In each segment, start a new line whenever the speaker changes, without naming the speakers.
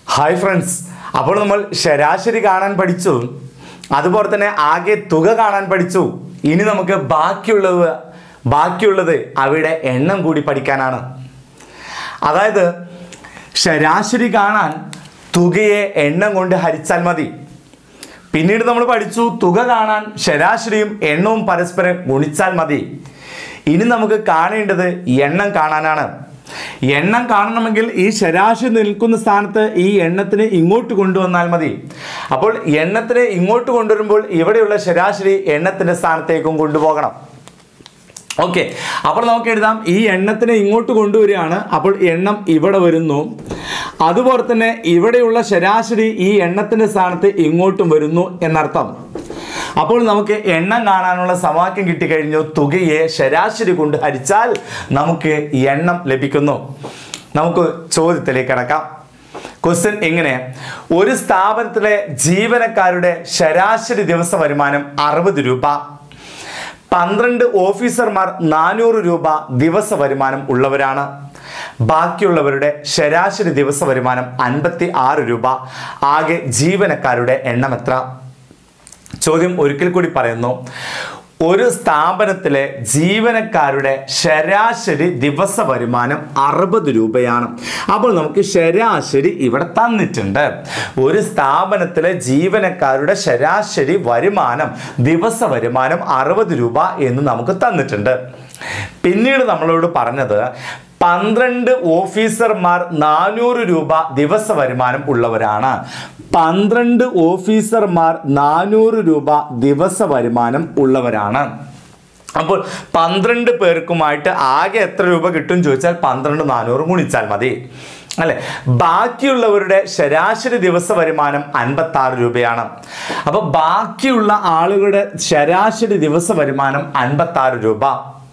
hi friends അപ്പോൾ നമ്മൾ ശരാശരി കാണാൻ പഠിച്ചു അതുപോലെ തന്നെ ആകെ തുക കാണാൻ പഠിച്ചു ഇനി നമുക്ക് ബാക്കിയുള്ളത് ബാക്കിയുള്ളത് അവയുടെ എണ്ണം കൂടി പഠിക്കാനാണ് അതായത് ശരാശരി കാണാൻ തുകയെ എണ്ണം കൊണ്ട് ഹരിച്ചാൽ മതി പിന്നീട് നമ്മൾ പഠിച്ചു തുക കാണാൻ ശരാശരിയും എണ്ണവും പരസ്പരം ഗുണിച്ചാൽ മതി ഇനി നമുക്ക് കാണേണ്ടത് എണ്ണം കാണാനാണ് എണ്ണം കാണണമെങ്കിൽ ഈ ശരാശരി നിൽക്കുന്ന സ്ഥാനത്ത് ഈ എണ്ണത്തിന് ഇങ്ങോട്ട് കൊണ്ടുവന്നാൽ മതി അപ്പോൾ എണ്ണത്തിനെ ഇങ്ങോട്ട് കൊണ്ടുവരുമ്പോൾ ഇവിടെയുള്ള ശരാശരി എണ്ണത്തിന്റെ സ്ഥാനത്തേക്കും കൊണ്ടുപോകണം ഓക്കെ അപ്പോൾ നമുക്ക് എഴുതാം ഈ എണ്ണത്തിനെ ഇങ്ങോട്ട് കൊണ്ടുവരികയാണ് അപ്പോൾ എണ്ണം ഇവിടെ വരുന്നു അതുപോലെ തന്നെ ഇവിടെയുള്ള ശരാശരി ഈ എണ്ണത്തിന്റെ സ്ഥാനത്ത് ഇങ്ങോട്ടും വരുന്നു എന്നർത്ഥം അപ്പോൾ നമുക്ക് എണ്ണം കാണാനുള്ള സമവാക്യം കിട്ടിക്കഴിഞ്ഞു തുകയെ ശരാശരി കൊണ്ട് ഹരിച്ചാൽ നമുക്ക് എണ്ണം ലഭിക്കുന്നു നമുക്ക് ചോദ്യത്തിലേക്ക് കിടക്കാം ക്വസ്റ്റ്യൻ എങ്ങനെ ഒരു സ്ഥാപനത്തിലെ ജീവനക്കാരുടെ ശരാശരി ദിവസ വരുമാനം അറുപത് രൂപ പന്ത്രണ്ട് ഓഫീസർമാർ നാനൂറ് രൂപ ദിവസ വരുമാനം ഉള്ളവരാണ് ബാക്കിയുള്ളവരുടെ ശരാശരി ദിവസ വരുമാനം അൻപത്തി ആറ് രൂപ ആകെ ജീവനക്കാരുടെ എണ്ണം എത്ര ചോദ്യം ഒരിക്കൽ കൂടി പറയുന്നു ഒരു സ്ഥാപനത്തിലെ ജീവനക്കാരുടെ ശരാശരി ദിവസ വരുമാനം അറുപത് രൂപയാണ് അപ്പോൾ നമുക്ക് ശരാശരി ഇവിടെ തന്നിട്ടുണ്ട് ഒരു സ്ഥാപനത്തിലെ ജീവനക്കാരുടെ ശരാശരി വരുമാനം ദിവസ വരുമാനം അറുപത് രൂപ എന്ന് നമുക്ക് തന്നിട്ടുണ്ട് പിന്നീട് നമ്മളോട് പറഞ്ഞത് പന്ത്രണ്ട് ഓഫീസർമാർ നാനൂറ് രൂപ ദിവസ വരുമാനം ഉള്ളവരാണ് പന്ത്രണ്ട് ഓഫീസർമാർ നാനൂറ് രൂപ ദിവസ വരുമാനം ഉള്ളവരാണ് അപ്പോൾ പന്ത്രണ്ട് പേർക്കുമായിട്ട് ആകെ എത്ര രൂപ കിട്ടും ചോദിച്ചാൽ പന്ത്രണ്ട് നാനൂറ് ഗുണിച്ചാൽ മതി അല്ലെ ബാക്കിയുള്ളവരുടെ ശരാശരി ദിവസ വരുമാനം അൻപത്തി ആറ് രൂപയാണ് അപ്പൊ ബാക്കിയുള്ള ആളുകളുടെ ശരാശരി ദിവസ വരുമാനം അൻപത്തി ആറ് രൂപ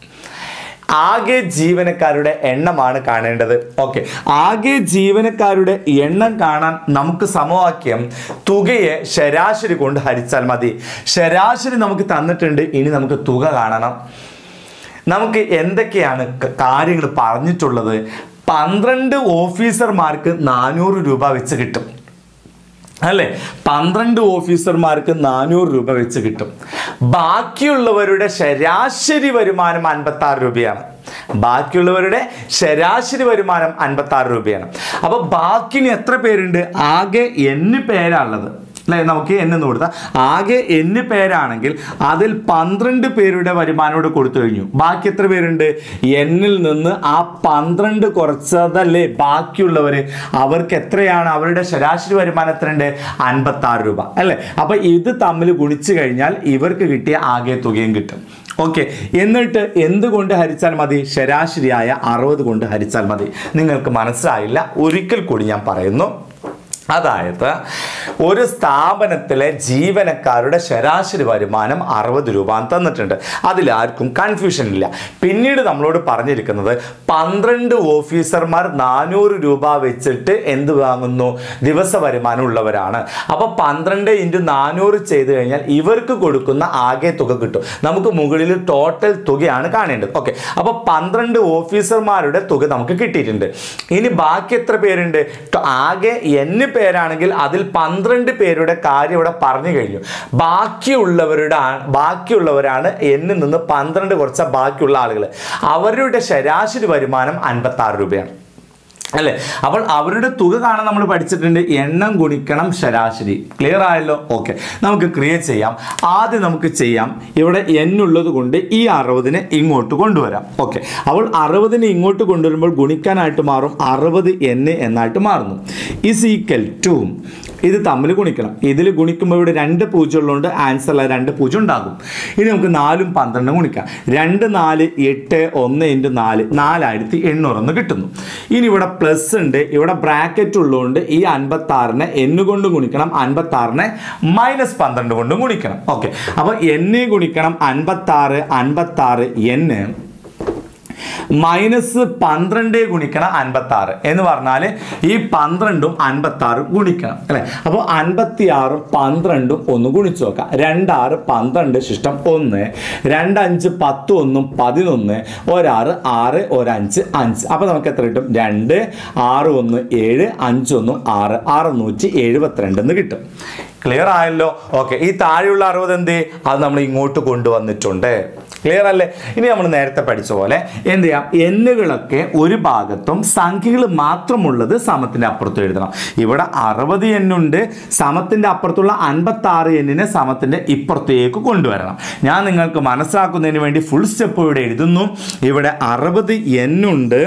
ആകെ ജീവനക്കാരുടെ എണ്ണമാണ് കാണേണ്ടത് ഓക്കെ ആകെ ജീവനക്കാരുടെ എണ്ണം കാണാൻ നമുക്ക് സമവാക്യം തുകയെ ശരാശരി കൊണ്ട് ഹരിച്ചാൽ മതി ശരാശരി നമുക്ക് തന്നിട്ടുണ്ട് ഇനി നമുക്ക് തുക കാണണം നമുക്ക് എന്തൊക്കെയാണ് ക- കാര്യങ്ങൾ പറഞ്ഞിട്ടുള്ളത് പന്ത്രണ്ട് ഓഫീസർമാർക്ക് നാനൂറ് രൂപ വെച്ച് കിട്ടും അല്ലേ പന്ത്രണ്ട് ഓഫീസർമാർക്ക് നാനൂറ് രൂപ വെച്ച് കിട്ടും ബാക്കിയുള്ളവരുടെ ശരാശരി വരുമാനം അൻപത്തി ആറ് രൂപയാണ് ബാക്കിയുള്ളവരുടെ ശരാശരി വരുമാനം അൻപത്തി ആറ് രൂപയാണ് അപ്പൊ ബാക്കിന് എത്ര പേരുണ്ട് ആകെ എന്ന് പേരാണുള്ളത് അല്ലെ നമുക്ക് എന്ന് കൊടുത്താൽ ആകെ എന്ന് പേരാണെങ്കിൽ അതിൽ പന്ത്രണ്ട് പേരുടെ വരുമാനോട് കൊടുത്തു കഴിഞ്ഞു ബാക്കി എത്ര പേരുണ്ട് എന്നിൽ നിന്ന് ആ പന്ത്രണ്ട് കുറച്ചതല്ലേ ബാക്കിയുള്ളവര് അവർക്ക് എത്രയാണ് അവരുടെ ശരാശരി വരുമാനം എത്രയുണ്ട് അൻപത്തി ആറ് രൂപ അല്ലേ അപ്പൊ ഇത് തമ്മിൽ ഗുണിച്ചു കഴിഞ്ഞാൽ ഇവർക്ക് കിട്ടിയ ആകെ തുകയും കിട്ടും ഓക്കെ എന്നിട്ട് എന്തുകൊണ്ട് ഹരിച്ചാൽ മതി ശരാശരിയായ അറുപത് കൊണ്ട് ഹരിച്ചാൽ മതി നിങ്ങൾക്ക് മനസ്സിലായില്ല ഒരിക്കൽ കൂടി ഞാൻ പറയുന്നു അതായത് ഒരു സ്ഥാപനത്തിലെ ജീവനക്കാരുടെ ശരാശരി വരുമാനം അറുപത് രൂപ തന്നിട്ടുണ്ട് അതിലാർക്കും കൺഫ്യൂഷൻ ഇല്ല പിന്നീട് നമ്മളോട് പറഞ്ഞിരിക്കുന്നത് പന്ത്രണ്ട് ഓഫീസർമാർ നാനൂറ് രൂപ വെച്ചിട്ട് എന്ത് വാങ്ങുന്നു ദിവസ വരുമാനം ഉള്ളവരാണ് അപ്പോൾ പന്ത്രണ്ട് ഇൻറ്റു നാനൂറ് ചെയ്ത് കഴിഞ്ഞാൽ ഇവർക്ക് കൊടുക്കുന്ന ആകെ തുക കിട്ടും നമുക്ക് മുകളിൽ ടോട്ടൽ തുകയാണ് കാണേണ്ടത് ഓക്കെ അപ്പോൾ പന്ത്രണ്ട് ഓഫീസർമാരുടെ തുക നമുക്ക് കിട്ടിയിട്ടുണ്ട് ഇനി ബാക്കി എത്ര പേരുണ്ട് ട- ആകെ എന്ന് പേരാണെങ്കിൽ അതിൽ പന്ത്രണ്ട് പേരുടെ കാര്യം ഇവിടെ പറഞ്ഞു കഴിഞ്ഞു ബാക്കിയുള്ളവരുടെ ആ- ബാക്കിയുള്ളവരാണ് എന്നിൽ നിന്ന് പന്ത്രണ്ട് കുറച്ച ബാക്കിയുള്ള ആളുകൾ അവരുടെ ശരാശരി വരുമാനം അൻപത്തി ആറ് രൂപയാണ് അല്ലേ അപ്പോൾ അവരുടെ തുക കാണാൻ നമ്മൾ പഠിച്ചിട്ടുണ്ട് എണ്ണം ഗുണിക്കണം ശരാശരി ക്ലിയർ ആയല്ലോ ഓക്കെ നമുക്ക് ക്രിയേറ്റ് ചെയ്യാം ആദ്യം നമുക്ക് ചെയ്യാം ഇവിടെ n ഉള്ളത് കൊണ്ട് ഈ അറുപതിനെ ഇങ്ങോട്ട് കൊണ്ടുവരാം ഓക്കെ അപ്പോൾ അറുപതിനെ ഇങ്ങോട്ട് കൊണ്ടുവരുമ്പോൾ ഗുണിക്കാനായിട്ട് മാറും അറുപത് n എന്നായിട്ട് മാറുന്നു ഇസ് ഈക്വൽ ടു ഇത് തമ്മിൽ ഗുണിക്കണം ഇതിൽ ഗുണിക്കുമ്പോൾ ഇവിടെ രണ്ട് പൂജ്യം ഉള്ളതുകൊണ്ട് ആൻസറിൽ രണ്ട് പൂജ്യം ഉണ്ടാകും ഇനി നമുക്ക് നാലും പന്ത്രണ്ടും ഗുണിക്കാം രണ്ട് നാല് എട്ട് ഒന്ന് ഇൻറ്റു നാല് നാലായിരത്തി എണ്ണൂറെന്ന് കിട്ടുന്നു ഇനി ഇവിടെ പ്ലസ് ഉണ്ട് ഇവിടെ ബ്രാക്കറ്റ് ഉള്ളതുകൊണ്ട് ഈ അൻപത്തി ആറിനെ എന്ന് കൊണ്ട് ഗുണിക്കണം അൻപത്തി ആറിനെ മൈനസ് പന്ത്രണ്ട് കൊണ്ടും ഗുണിക്കണം ഓക്കെ അപ്പോൾ എന്നെ ഗുണിക്കണം അൻപത്തി ആറ് അൻപത്തി ആറ് എന്ന് മൈനസ് പന്ത്രണ്ട് ഗുണിക്കണം അൻപത്തി ആറ് എന്ന് പറഞ്ഞാൽ ഈ പന്ത്രണ്ടും അൻപത്തി ആറും ഗുണിക്കണം അല്ലെ അപ്പോൾ അൻപത്തി ആറും പന്ത്രണ്ടും ഒന്ന് ഗുണിച്ചു നോക്കാം രണ്ടാറ് പന്ത്രണ്ട് ശിഷ്ടം ഒന്ന് രണ്ടഞ്ച് പത്ത് ഒന്നും പതിനൊന്ന് ഒരാറ് ആറ് ഒരഞ്ച് അഞ്ച് അപ്പോൾ നമുക്ക് എത്ര കിട്ടും രണ്ട് ആറ് ഒന്ന് ഏഴ് അഞ്ചൊന്നും ആറ് അറുന്നൂറ്റി എഴുപത്തിരണ്ട് എന്ന് കിട്ടും ക്ലിയർ ആയല്ലോ ഓക്കെ ഈ താഴെയുള്ള അറുപത് എന്ത് അത് നമ്മൾ ഇങ്ങോട്ട് കൊണ്ടുവന്നിട്ടുണ്ട് ക്ലിയർ അല്ലേ ഇനി നമ്മൾ നേരത്തെ പഠിച്ച പോലെ എന്ത് ചെയ്യാം എന്നുകളൊക്കെ ഒരു ഭാഗത്തും സംഖ്യകൾ മാത്രമുള്ളത് സമത്തിന്റെ അപ്പുറത്തും എഴുതണം ഇവിടെ അറുപത് എണ്ണുണ്ട് സമത്തിന്റെ അപ്പുറത്തുള്ള അൻപത്തി ആറ് എന്നിനെ സമത്തിന്റെ ഇപ്പുറത്തേക്ക് കൊണ്ടുവരണം ഞാൻ നിങ്ങൾക്ക് മനസ്സിലാക്കുന്നതിന് വേണ്ടി ഫുൾ സ്റ്റെപ്പ് ഇവിടെ എഴുതുന്നു ഇവിടെ അറുപത് എണ്ണുണ്ട്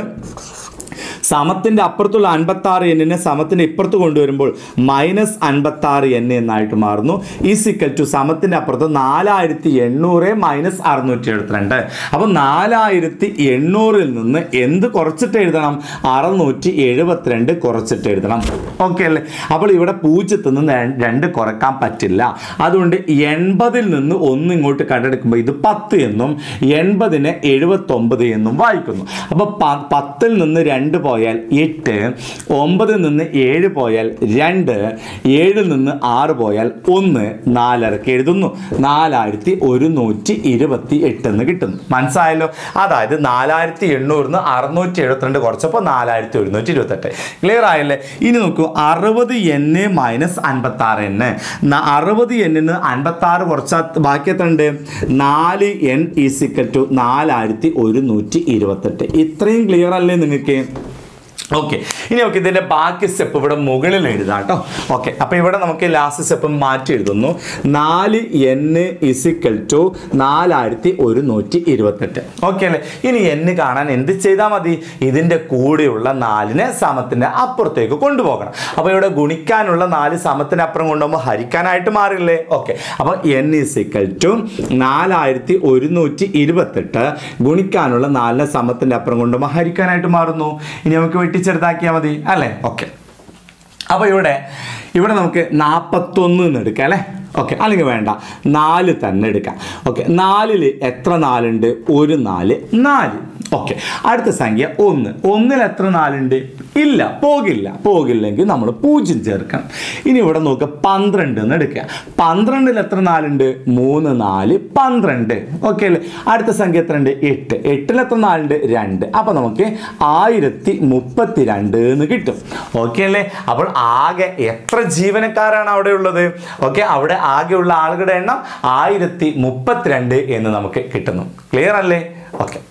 സമത്തിന്റെ അപ്പുറത്തുള്ള അൻപത്തി ആറ് എന്നിനെ സമത്തിന്റെ ഇപ്പുറത്ത് കൊണ്ടുവരുമ്പോൾ മൈനസ് അൻപത്തി ആറ് എൻ എന്നായിട്ട് മാറുന്നു ഈസിക്കൽ ടു സമത്തിന്റെ അപ്പുറത്ത് നാലായിരത്തി എണ്ണൂറ് മൈനസ് അറുന്നൂറ്റി എഴുപത്തിരണ്ട് അപ്പൊ നാലായിരത്തി എണ്ണൂറിൽ നിന്ന് എന്ത് കുറച്ചിട്ട് എഴുതണം അറുന്നൂറ്റി എഴുപത്തിരണ്ട് കുറച്ചിട്ട് എഴുതണം ഓക്കെ അല്ലേ അപ്പോൾ ഇവിടെ പൂജ്യത്തിൽ നിന്ന് ര- രണ്ട് കുറക്കാൻ പറ്റില്ല അതുകൊണ്ട് എൺപതിൽ നിന്ന് ഒന്ന് ഇങ്ങോട്ട് കണ്ടെടുക്കുമ്പോൾ ഇത് പത്ത് എന്നും എൺപതിന് എഴുപത്തൊമ്പത് എന്നും വായിക്കുന്നു അപ്പോൾ പ- പത്തിൽ നിന്ന് രണ്ട് പോയാൽ എട്ട് ഒമ്പതിൽ നിന്ന് ഏഴ് പോയാൽ രണ്ട് ഏഴിൽ നിന്ന് ആറ് പോയാൽ ഒന്ന് നാലരക്ക് എഴുതുന്നു നാലായിരത്തി ഒരുന്നൂറ്റി ഇരുപത്തി എട്ട് എന്ന് കിട്ടുന്നു മനസ്സിലായല്ലോ അതായത് നാലായിരത്തി എണ്ണൂറിന് അറുന്നൂറ്റി എഴുപത്തിരണ്ട് കുറച്ചപ്പോൾ നാലായിരത്തി ഒരുന്നൂറ്റി ഇരുപത്തെട്ട് ക്ലിയർ ആയല്ലേ ഇനി നോക്കൂ അറുപത് എൻ മൈനസ് അൻപത്തി ആറ് എൻ അറുപത് എന്നിന് അൻപത്തി ആറ് കുറച്ചാൽ ബാക്കി എത്ര ഉണ്ട് നാല് എൻ ഈസിക്കൽ ടു നാലായിരത്തി ഒരുന്നൂറ്റി ഇരുപത്തെട്ട് ഇത്രയും ക്ലിയർ അല്ലേ നിങ്ങൾക്ക് ഓക്കെ ഇനി നമുക്ക് ഇതിന്റെ ബാക്കി സ്റ്റെപ്പ് ഇവിടെ മുകളിൽ എഴുതാം കേട്ടോ ഓക്കെ അപ്പൊ ഇവിടെ നമുക്ക് ലാസ്റ്റ് സ്റ്റെപ്പ് മാറ്റി എഴുതുന്നു നാല് എൻ ഇസിക്കൽ ടു നാലായിരത്തി ഒരുന്നൂറ്റി ഇരുപത്തെട്ട് ഓക്കെ അല്ലേ ഇനി എൻ കാണാൻ എന്ത് ചെയ്താൽ മതി ഇതിന്റെ കൂടെയുള്ള നാലിനെ സമത്തിന്റെ അപ്പുറത്തേക്ക് കൊണ്ടുപോകണം അപ്പൊ ഇവിടെ ഗുണിക്കാനുള്ള നാല് സമത്തിന് അപ്പുറം കൊണ്ടുപോകുമ്പോൾ ഹരിക്കാനായിട്ട് മാറില്ലേ ഓക്കെ അപ്പൊ എൻ ഇസിക്കൽ ടു നാലായിരത്തി ഒരുന്നൂറ്റി ഇരുപത്തെട്ട് ഗുണിക്കാനുള്ള നാലിനെ സമത്തിന്റെ അപ്പുറം കൊണ്ടുപോകുമ്പോൾ ഹരിക്കാനായിട്ട് മാറുന്നു ഇനി നമുക്ക് വെട്ടിച്ചെറുതാക്കിയാൽ മതി അല്ലേ ഓക്കെ അപ്പോൾ ഇവിടെ ഇവിടെ നമുക്ക് നാൽപ്പത്തൊന്ന് എന്ന് എടുക്കാം അല്ലേ ഓക്കെ അല്ലെങ്കിൽ വേണ്ട നാല് തന്നെ എടുക്കാം ഓക്കെ നാലിൽ എത്ര നാലുണ്ട് ഒരു നാല് നാല് ഓക്കെ അടുത്ത സംഖ്യ ഒന്ന് ഒന്നിൽ എത്ര നാലുണ്ട് ഇല്ല പോകില്ല പോകില്ലെങ്കിൽ നമ്മൾ പൂജ്യം ചേർക്കണം ഇനി ഇവിടെ നോക്കുക പന്ത്രണ്ട് എന്ന് എടുക്കുക പന്ത്രണ്ടിൽ എത്ര നാലുണ്ട് മൂന്ന് നാല് പന്ത്രണ്ട് ഓക്കെ അല്ലേ അടുത്ത സംഖ്യ എത്ര ഉണ്ട് എട്ട് എട്ടിൽ എത്ര നാലുണ്ട് രണ്ട് അപ്പോൾ നമുക്ക് ആയിരത്തി മുപ്പത്തി രണ്ട് എന്ന് കിട്ടും ഓക്കെ അല്ലേ അപ്പോൾ ആകെ എത്ര ജീവനക്കാരാണ് അവിടെ ഉള്ളത് ഓക്കെ അവിടെ ആകെയുള്ള ആളുകളുടെ എണ്ണം ആയിരത്തി മുപ്പത്തിരണ്ട് എന്ന് നമുക്ക് കിട്ടുന്നു ക്ലിയർ അല്ലേ ഓക്കെ